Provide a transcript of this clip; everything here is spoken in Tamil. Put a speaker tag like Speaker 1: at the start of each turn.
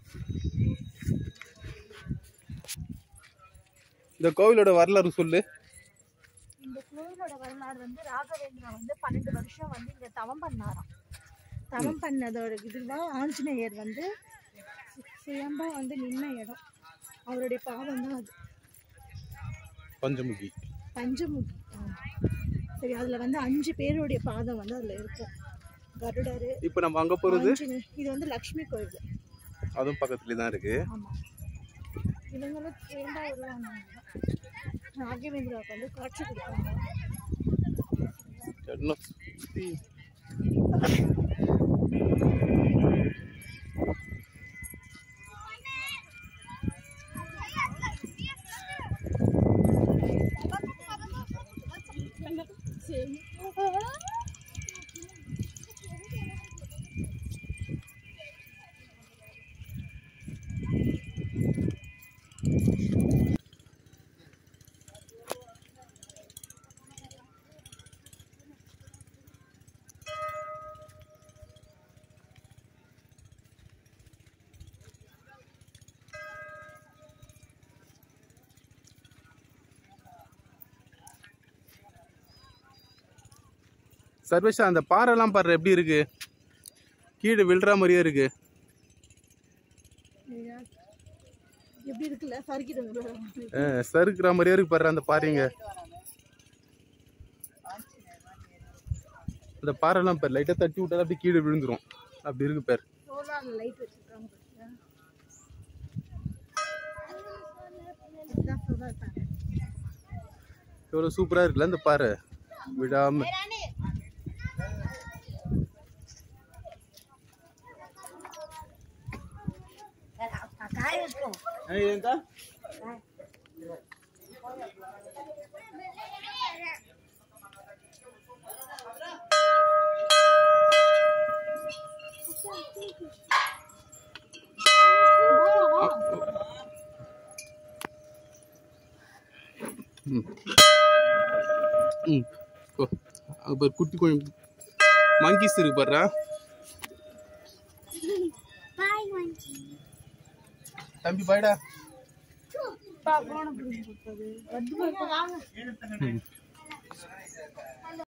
Speaker 1: இந்த கோவிலோட வரலாறு சொல்லு
Speaker 2: இந்த கோயிலோட வரலாறு வந்து ராகவேந்திரா வந்து பன்னெண்டு வருஷம் வந்து இங்க தவம் பண்ணாராம் தவம் பண்ணதோட இதுதான் ஆஞ்சநேயர் வந்து சு- சுயம்பா வந்து நின்ன இடம் அவருடைய பாதம் தான் அது
Speaker 1: பஞ்சமுகி
Speaker 2: பஞ்சமுகி ஆ. சரி அதுல வந்து அஞ்சு பேருடைய பாதம் வந்து அதுல இருக்கும் கருடரு
Speaker 1: இப்போ நம்ம அங்க போறது
Speaker 2: ஆஞ்சநேயர் இது வந்து லக்ஷ்மி கோயில்
Speaker 1: அதுவும் பக்கத்துலயே தான் இருக்கு
Speaker 2: ஆமா இவங்களும் சேர்ந்தா உருவானாங்க ராகவேந்திராவுக்கு வந்து காட்சி கொடுப்பாங்க
Speaker 1: இன்னும் சுத்தி சர்வேஷா அந்த பாறைலாம் பாரு எப்படி இருக்கு கீழே விழுற மாதிரியே இருக்கு
Speaker 2: எப்படி இருக்குல்ல சறுக்கிடுங்க
Speaker 1: அஹ், சறுக்குற மாதிரியே இருக்கு பாரு அந்த பாறைங்க அந்த பாறைலாம் பாரு லைட்டா தட்டி விட்டா அப்படியே கீழே விழுந்துரும் அப்படி இருக்கு பாரு
Speaker 2: சோலார் லைட் வச்சிருக்காங்க பாத்தியா? இதுதான் solar panel.
Speaker 1: எவ்வளவு சூப்பரா இருக்குல்ல அந்த பாறை விடாம ம் ஓ அப்போ குட்டி கொஞ்சம் மங்கிஸ் இருக்கு பாருடா தம்பி பாய்டா
Speaker 2: பா, போன புரிஞ்சு கொடுத்தது. வந்து பாருங்க, வாங்க.
Speaker 1: ம்